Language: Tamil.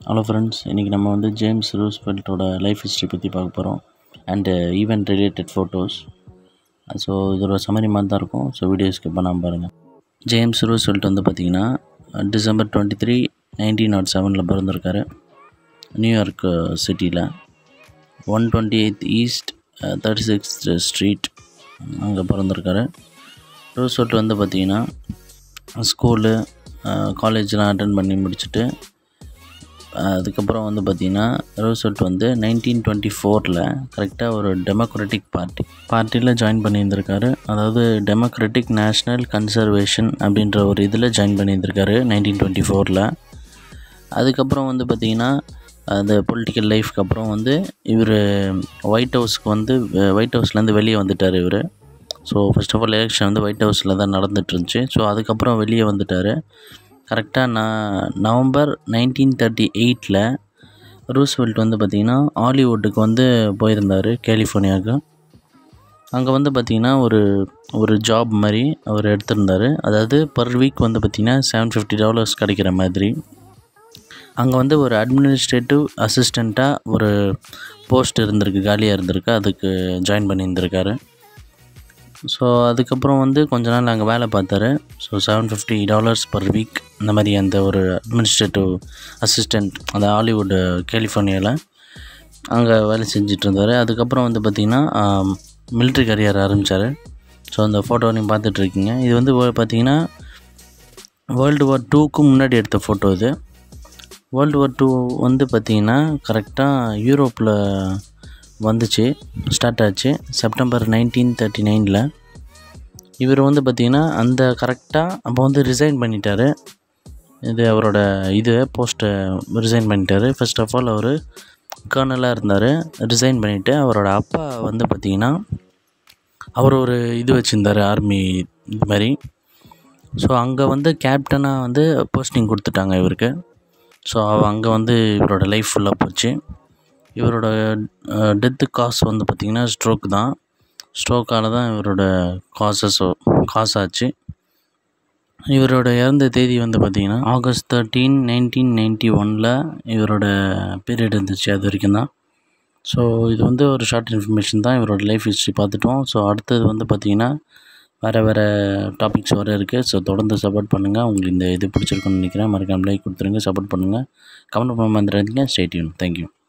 ஹலோ ஃப்ரெண்ட்ஸ் இன்றைக்கி நம்ம வந்து ஜேம்ஸ் ரூஸ்வெல்ட்டோட லைஃப் ஹிஸ்ட்ரி பற்றி பார்க்க போகிறோம் and event related photos so இதோட சமரி மாதிரி தான் இருக்கும் ஸோ வீடியோ ஸ்கிப் பண்ணாமல் பாருங்கள் ஜேம்ஸ் ரூஸ்வெல்ட் வந்து பார்த்திங்கன்னா December twenty three nineteen naught செவனில் பிறந்திருக்காரு நியூயார்க் சிட்டியில் one twenty eighth east thirty sixth street அங்கே பிறந்திருக்காரு ரூஸ்வெல்ட் வந்து பார்த்திங்கன்னா ஸ்கூலு காலேஜ்லாம் அட்டன் பண்ணி முடிச்சுட்டு அதுக்கப்புறம் வந்து பார்த்திங்கன்னா ரோசல்ட் வந்து நைன்டீன் டுவெண்ட்டி ஃபோரில் கரெக்டாக ஒரு டெமோக்ராட்டிக் பார்ட்டி பார்ட்டியில் ஜாயின் பண்ணியிருந்திருக்காரு அதாவது டெமோக்ராட்டிக் நேஷ்னல் கன்சர்வேஷன் அப்படின்ற ஒரு இதில் ஜாயின் பண்ணியிருந்திருக்காரு நைன்டீன் டுவெண்ட்டி ஃபோரில் அதுக்கப்புறம் வந்து பார்த்திங்கன்னா அந்த பொலிட்டிக்கல் லைஃப்க்கு அப்புறம் வந்து இவர் ஒயிட் ஹவுஸ்க்கு வந்து ஒயிட் ஹவுஸ்லேருந்து வெளியே வந்துட்டார் இவர் so first of all election வந்து ஒயிட் ஹவுஸில் தான் நடந்துட்டு இருந்துச்சு ஸோ அதுக்கப்புறம் வெளியே வந்துட்டார் கரெக்டாக நான் நவம்பர் நைன்டீன் தேர்ட்டி எயிட்டில் ரூஸ்வெல்ட் வந்து பார்த்திங்கன்னா ஹாலிவுட்டுக்கு வந்து போயிருந்தார் கலிஃபோர்னியாவுக்கு அங்கே வந்து பார்த்திங்கன்னா ஒரு ஒரு ஜாப் மாதிரி அவர் எடுத்திருந்தார் அதாவது பர் வீக் வந்து பார்த்திங்கன்னா செவன் ஃபிஃப்டி டாலர்ஸ் கிடைக்கிற மாதிரி அங்கே வந்து ஒரு அட்மினிஸ்ட்ரேட்டிவ் அசிஸ்டண்ட்டாக ஒரு போஸ்ட் இருந்திருக்கு காலியாக இருந்திருக்கு அதுக்கு ஜாயின் பண்ணியிருந்திருக்காரு ஸோ அதுக்கப்புறம் வந்து கொஞ்ச நாள் அங்கே வேலை பார்த்தாரு so seven fifty dollars per week இந்த மாதிரி அந்த ஒரு அட்மினிஸ்ட்ரேட்டிவ் அசிஸ்டண்ட் அந்த ஹாலிவுட் கலிஃபோர்னியாவில் அங்கே வேலை செஞ்சுட்டு இருந்தார் அதுக்கப்புறம் வந்து பார்த்திங்கன்னா மிலிட்ரி கரியர் ஆரம்பித்தார் ஸோ அந்த ஃபோட்டோ நீங்கள் பார்த்துட்ருக்கீங்க இது வந்து பார்த்திங்கன்னா வேர்ல்டு வார் டூக்கு முன்னாடி எடுத்த ஃபோட்டோ இது வேர்ல்டு வார் டூ வந்து பார்த்திங்கன்னா கரெக்டாக யூரோப்பில் வந்துச்சு ஸ்டார்ட் ஆச்சு செப்டம்பர் நைன்டீன் தேர்ட்டி நைனில் இவர் வந்து பார்த்திங்கன்னா அந்த கரெக்டாக அப்போ வந்து ரிசைன் பண்ணிட்டார் இது அவரோட இது போஸ்ட்டை ரிசைன் பண்ணிட்டார் ஃபர்ஸ்ட் ஆஃப் ஆல் அவர் கர்னலாக இருந்தார் ரிசைன் பண்ணிவிட்டு அவரோட அப்பா வந்து பார்த்திங்கன்னா அவர் ஒரு இது வச்சுருந்தார் ஆர்மி இது மாதிரி ஸோ அங்கே வந்து கேப்டனாக வந்து போஸ்டிங் கொடுத்துட்டாங்க இவருக்கு ஸோ அங்கே வந்து இவரோட லைஃப் ஃபுல்லாக போச்சு இவரோட டெத்து காஸ் வந்து பார்த்திங்கன்னா ஸ்ட்ரோக் தான் ஸ்ட்ரோக்கால் தான் இவரோட காசஸ் காஸ் ஆச்சு இவரோட இறந்த தேதி வந்து பார்த்திங்கன்னா ஆகஸ்ட் தேர்ட்டீன் நைன்டீன் நைன்ட்டி ஒனில் இவரோட பீரியட் இருந்துச்சு அது வரைக்கும் தான் ஸோ இது வந்து ஒரு ஷார்ட் இன்ஃபர்மேஷன் தான் இவரோட லைஃப் ஹிஸ்ட்ரி பார்த்துட்டோம் ஸோ அடுத்தது வந்து பார்த்திங்கன்னா வேறு வேறு டாபிக்ஸ் வர இருக்குது ஸோ தொடர்ந்து சப்போர்ட் பண்ணுங்கள் உங்களுக்கு இந்த இது பிடிச்சிருக்குன்னு நினைக்கிறேன் மறக்காம லைக் கொடுத்துருங்க சப்போர்ட் பண்ணுங்கள் கமெண்ட் பண்ண மறந்துடாதீங்க ஸ்டேட்யூன் தேங்க்யூ